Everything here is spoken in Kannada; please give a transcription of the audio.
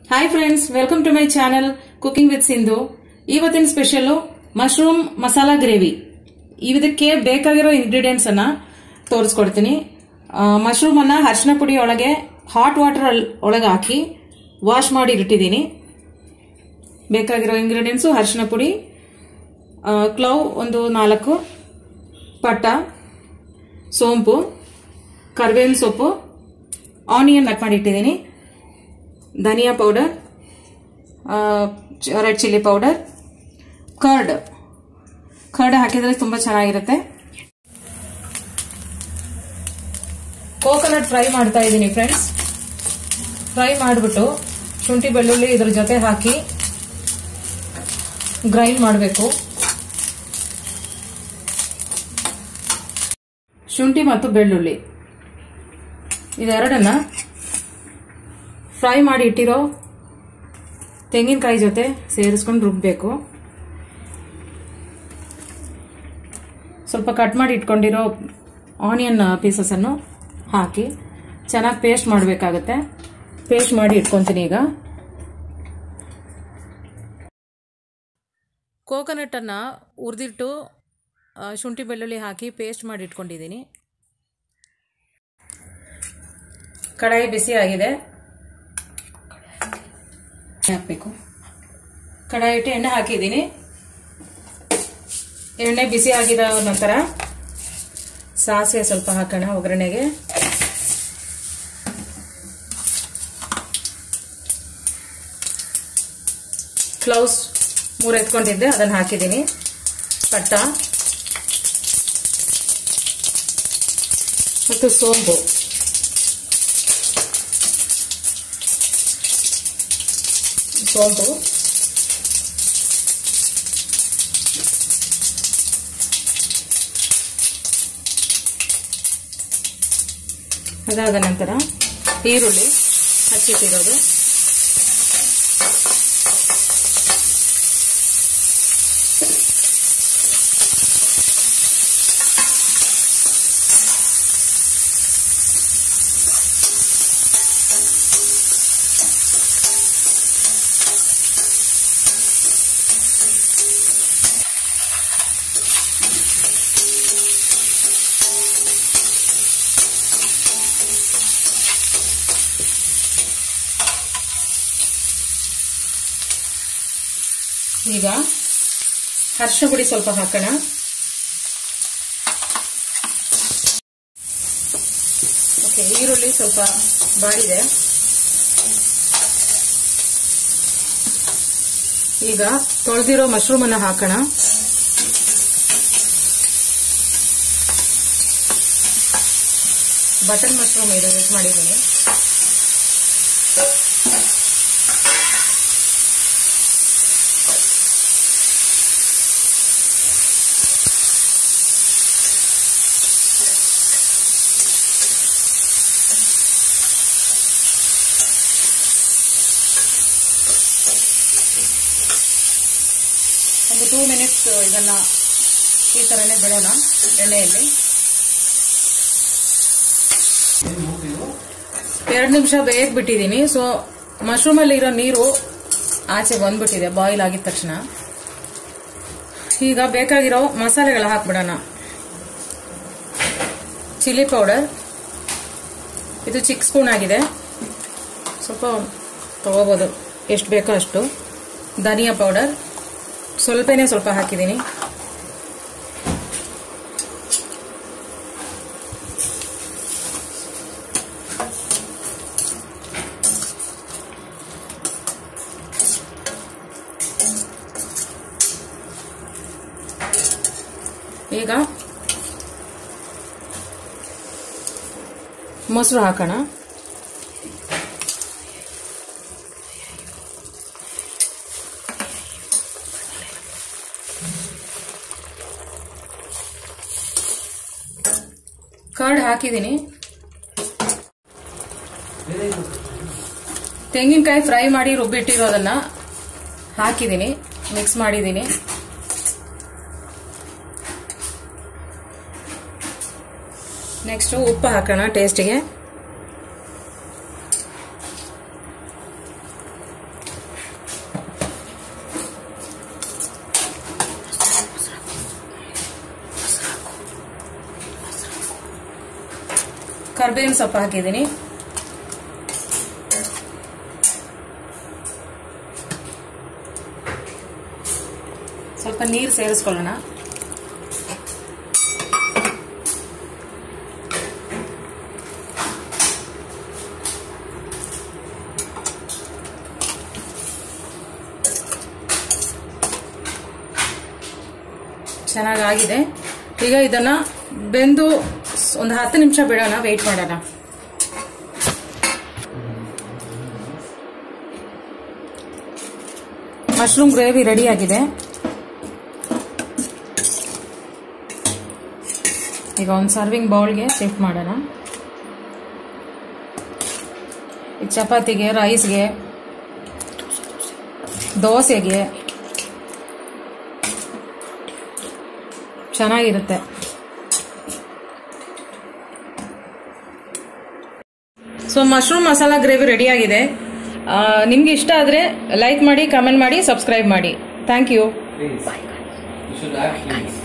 Hi friends welcome to my channel cooking with Sindhu ಇವತ್ತಿನ ಸ್ಪೆಷಲ್ ಮಶ್ರೂಮ್ ಮಸಾಲಾ ಗ್ರೇವಿ ಇದಕ್ಕೆ ಬೇಕಾಗಿರೋ ಇಂಗ್ರೀಡಿಯೆಂಟ್ಸ್ ಅನ್ನ ತೋರಿಸ್ಕೊಡ್ತೀನಿ ಮಶ್ರೂಮ್ ಅನ್ನ ಅರಿಶಿನ ಪುಡಿ ಒಳಗೆ ಹಾಟ್ ವಾಟರ್ ಒಳಗೆ ಹಾಕಿ ವಾಶ್ ಮಾಡಿ ಇಟ್ಟಿದ್ದೀನಿ ಬೇಕಾಗಿರೋ ಇಂಗ್ರೀಡಿಯೆಂಟ್ಸು ಅರಿಶಿನ ಪುಡಿ ಕ್ಲೌ ಒಂದು ನಾಲ್ಕು ಪಟ್ಟ ಸೋಂಪು ಕರ್ಬೇವಿನ ಸೊಪ್ಪು ಆನಿಯನ್ ಕಟ್ ಮಾಡಿ ಇಟ್ಟಿದ್ದೀನಿ ಧನಿಯಾ powder red chilli powder curd curd ಹಾಕಿದ್ರೆ ತುಂಬ ಚೆನ್ನಾಗಿರುತ್ತೆ ಕೋಕೋನಟ್ ಫ್ರೈ ಮಾಡ್ತಾ ಇದ್ದೀನಿ ಫ್ರೆಂಡ್ಸ್ ಫ್ರೈ ಮಾಡಿಬಿಟ್ಟು ಶುಂಠಿ ಬೆಳ್ಳುಳ್ಳಿ ಇದ್ರ ಜೊತೆ ಹಾಕಿ ಗ್ರೈಂಡ್ ಮಾಡಬೇಕು ಶುಂಠಿ ಮತ್ತು ಬೆಳ್ಳುಳ್ಳಿ ಇದೆರಡನ್ನ ಫ್ರೈ ಮಾಡಿ ಇಟ್ಟಿರೋ ತೆಂಗಿನಕಾಯಿ ಜೊತೆ ಸೇರಿಸ್ಕೊಂಡು ರುಬ್ಬಬೇಕು ಸ್ವಲ್ಪ ಕಟ್ ಮಾಡಿ ಇಟ್ಕೊಂಡಿರೋ ಆನಿಯನ್ ಪೀಸಸ್ ಅನ್ನು ಹಾಕಿ ಚೆನ್ನಾಗಿ ಪೇಸ್ಟ್ ಮಾಡಬೇಕಾಗತ್ತೆ ಪೇಸ್ಟ್ ಮಾಡಿ ಇಟ್ಕೊತೀನಿ ಈಗ ಕೋಕೋನಟ್ಟನ್ನು ಹುರಿದಿಟ್ಟು ಶುಂಠಿ ಬೆಳ್ಳುಳ್ಳಿ ಹಾಕಿ ಪೇಸ್ಟ್ ಮಾಡಿ ಇಟ್ಕೊಂಡಿದ್ದೀನಿ ಕಡಾಯಿ ಬಿಸಿ ಆಗಿದೆ ಹಾಕಬೇಕು ಕಡಾಯಿ ಇಟ್ಟು ಎಣ್ಣೆ ಹಾಕಿದ್ದೀನಿ ಎಣ್ಣೆ ಬಿಸಿ ಆಗಿದ ನಂತರ ಸಾಸಿವೆ ಸ್ವಲ್ಪ ಹಾಕೋಣ ಒಗ್ಗರಣೆಗೆ ಕ್ಲೌಸ್ ಮೂರು ಎತ್ಕೊಂಡಿದ್ದೆ ಅದನ್ನು ಹಾಕಿದ್ದೀನಿ ಪಟ್ಟ ಮತ್ತು ಸೋಂಪು ಸೋಂಪು ಅದಾದ ನಂತರ ಈರುಳ್ಳಿ ಹಚ್ಚಿಟ್ಟಿರೋದು ಈಗ ಅರ್ಶಿನ ಪುಡಿ ಸ್ವಲ್ಪ ಹಾಕೋಣ ಓಕೆ ಈರುಳ್ಳಿ ಸ್ವಲ್ಪ ಬಾಡಿದೆ ಈಗ ತೊಳೆದಿರೋ ಮಶ್ರೂಮ್ ಅನ್ನ ಹಾಕೋಣ ಬಟನ್ ಮಶ್ರೂಮ್ ಇದು ಯೂಸ್ ಮಾಡಿದ್ದೀನಿ ಒಂದು ಟೂ ಮಿನಿಟ್ಸ್ ಇದನ್ನ ಈ ಥರನೇ ಬಿಡೋಣ ಎಣ್ಣೆಯಲ್ಲಿ ಎರಡು ನಿಮಿಷ ಬೇಯಕ್ ಬಿಟ್ಟಿದ್ದೀನಿ ಸೊ ಮಶ್ರೂಮಲ್ಲಿ ಇರೋ ನೀರು ಆಚೆ ಬಂದ್ಬಿಟ್ಟಿದೆ ಬಾಯ್ಲ್ ಆಗಿದ ತಕ್ಷಣ ಈಗ ಬೇಕಾಗಿರೋ ಮಸಾಲೆಗಳು ಹಾಕ್ಬಿಡೋಣ ಚಿಲ್ಲಿ ಪೌಡರ್ ಇದು ಚಿಕ್ಕ ಸ್ಪೂನ್ ಆಗಿದೆ ಸ್ವಲ್ಪ ತಗೋಬೋದು ಎಷ್ಟು ಬೇಕೋ ಅಷ್ಟು ಧನಿಯಾ ಪೌಡರ್ ಸ್ವಲ್ಪನೇ ಸ್ವಲ್ಪ ಹಾಕಿದ್ದೀನಿ ಈಗ ಮೊಸರು ಹಾಕೋಣ ಕರ್ಡ್ ಹಾಕಿದ್ದೀನಿ ತೆಂಗಿನಕಾಯಿ ಫ್ರೈ ಮಾಡಿ ರುಬ್ಬಿಟ್ಟಿರೋದನ್ನ ಹಾಕಿದ್ದೀನಿ ಮಿಕ್ಸ್ ಮಾಡಿದ್ದೀನಿ ನೆಕ್ಸ್ಟ್ ಉಪ್ಪು ಹಾಕೋಣ ಟೇಸ್ಟಿಗೆ ಕರ್ಬೇವಿನ ಸೊಪ್ಪು ಹಾಕಿದ್ದೀನಿ ಸ್ವಲ್ಪ ನೀರು ಸೇರಿಸ್ಕೊಳ್ಳೋಣ ಚೆನ್ನಾಗಾಗಿದೆ ಈಗ ಇದನ್ನ ಬೆಂದು ಒಂದು ಹತ್ತು ನಿಮಿಷ ಬಿಡೋಣ ವೆಯ್ಟ್ ಮಾಡೋಣ ಮಶ್ರೂಮ್ ಗ್ರೇವಿ ರೆಡಿ ಆಗಿದೆ ಈಗ ಒಂದು ಸರ್ವಿಂಗ್ ಬೌಲ್ಗೆ ಶಿಫ್ಟ್ ಮಾಡೋಣ ಈ ಚಪಾತಿಗೆ ರೈಸ್ಗೆ ದೋಸೆಗೆ ಚೆನ್ನಾಗಿರುತ್ತೆ so mushroom masala gravy ready ಆಗಿದೆ ನಿಮ್ಗೆ ಇಷ್ಟ ಆದರೆ ಲೈಕ್ ಮಾಡಿ ಕಮೆಂಟ್ ಮಾಡಿ ಸಬ್ಸ್ಕ್ರೈಬ್ ಮಾಡಿ thank you Please. You should act please.